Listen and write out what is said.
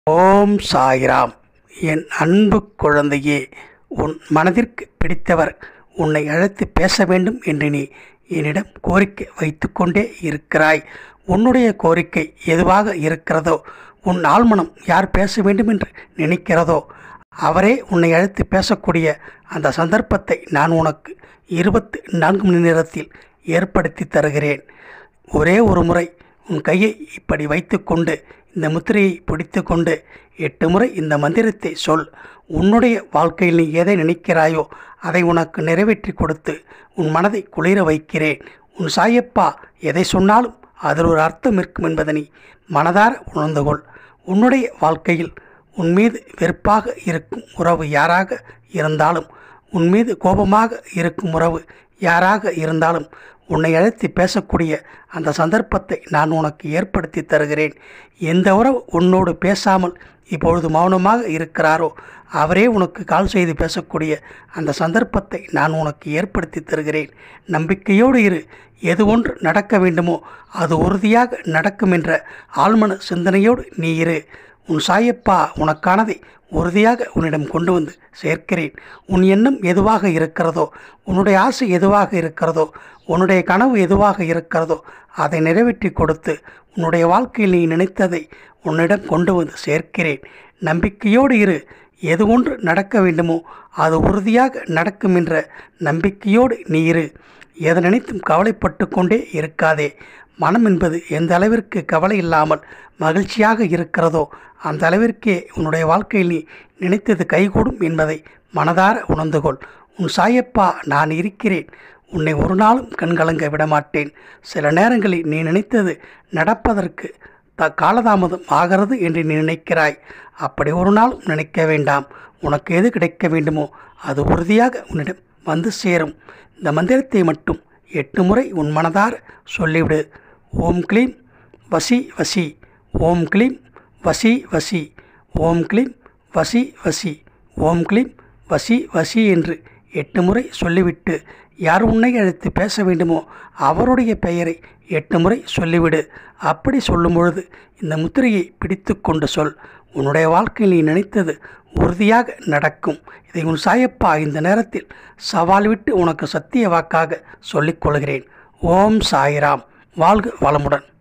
ஓம் சாய்ராம் என் அன்பு குழந்தையே உன் மனதிற்கு பிடித்தவர் உன்னை அழைத்து பேச வேண்டும் என்று நீ என்னிடம் கோரிக்கை வைத்துக்கொண்டே இருக்கிறாய் உன்னுடைய கோரிக்கை எதுவாக இருக்கிறதோ உன் ஆழ்மனம் யார் பேச வேண்டும் என்று நினைக்கிறதோ அவரே உன்னை அழைத்து பேசக்கூடிய அந்த சந்தர்ப்பத்தை நான் உனக்கு இருபத்து நான்கு மணி நேரத்தில் ஏற்படுத்தி தருகிறேன் ஒரே ஒரு முறை உன் கையை இப்படி வைத்துக்கொண்டு இந்த முத்திரையை பிடித்துக்கொண்டு எட்டு முறை இந்த மந்திரத்தை சொல் உன்னுடைய வாழ்க்கையில் நீ எதை நினைக்கிறாயோ அதை உனக்கு நிறைவேற்றி கொடுத்து உன் மனதை குளிர வைக்கிறேன் உன் சாயப்பா எதை சொன்னாலும் அதில் ஒரு அர்த்தம் இருக்கும் என்பதை நீ மனதார உணர்ந்து கொள் உன்னுடைய வாழ்க்கையில் உன் மீது வெறுப்பாக இருக்கும் உறவு யாராக இருந்தாலும் உன் மீது கோபமாக இருக்கும் உறவு யாராக இருந்தாலும் உன்னை அழைத்து பேசக்கூடிய அந்த சந்தர்ப்பத்தை நான் உனக்கு ஏற்படுத்தி தருகிறேன் எந்த உறவு உன்னோடு பேசாமல் இப்பொழுது மௌனமாக இருக்கிறாரோ அவரே உனக்கு கால் செய்து பேசக்கூடிய அந்த சந்தர்ப்பத்தை நான் உனக்கு ஏற்படுத்தி தருகிறேன் நம்பிக்கையோடு இரு எது ஒன்று நடக்க வேண்டுமோ அது உறுதியாக நடக்கும் என்ற ஆழ்மன சிந்தனையோடு நீ இரு உன் சாயப்பா உனக்கானதை உறுதியாக உன்னிடம் கொண்டு வந்து சேர்க்கிறேன் உன் எண்ணம் எதுவாக இருக்கிறதோ உன்னுடைய ஆசை எதுவாக இருக்கிறதோ உன்னுடைய கனவு எதுவாக இருக்கிறதோ அதை நிறைவேற்றி கொடுத்து உன்னுடைய வாழ்க்கையில் நீ நினைத்ததை உன்னிடம் கொண்டு வந்து சேர்க்கிறேன் நம்பிக்கையோடு இரு எது ஒன்று நடக்க வேண்டுமோ அது உறுதியாக நடக்கும் என்ற நம்பிக்கையோடு நீ இரு எதை நினைத்தும் கவலைப்பட்டு கொண்டே இருக்காதே மனம் என்பது எந்த அளவிற்கு கவலை இல்லாமல் மகிழ்ச்சியாக இருக்கிறதோ அந்த அளவிற்கே உன்னுடைய வாழ்க்கையில் நீ நினைத்தது கைகூடும் என்பதை மனதார உணர்ந்து கொள் உன் சாயப்பா நான் இருக்கிறேன் உன்னை ஒரு நாளும் கண்கலங்க விடமாட்டேன் சில நேரங்களில் நீ நினைத்தது நடப்பதற்கு த காலதாமதம் ஆகிறது என்று நீ நினைக்கிறாய் அப்படி ஒரு நாளும் நினைக்க வேண்டாம் உனக்கு எது கிடைக்க வேண்டுமோ அது உறுதியாக உன்னிடம் வந்து சேரும் இந்த மந்திரத்தை மட்டும் எட்டு முறை உன் மனதார சொல்லிவிடு ஓம் க்ளீம் வசி வசி ஓம் க்ளீம் வசி வசி ஓம் க்ளீம் வசி வசி ஓம் க்ளீம் வசி வசி என்று எட்டு முறை சொல்லிவிட்டு யார் உன்னை அழைத்து பேச வேண்டுமோ அவருடைய பெயரை எட்டு முறை சொல்லிவிடு அப்படி சொல்லும் பொழுது இந்த முத்திரையை பிடித்து கொண்டு சொல் உன்னுடைய வாழ்க்கையில் நீ நினைத்தது உறுதியாக நடக்கும் இதை உன் சாயப்பா இந்த நேரத்தில் சவால் விட்டு உனக்கு சத்திய வாக்காக சொல்லிக் கொள்கிறேன் ஓம் சாய்ராம் வாழ்க வளமுடன்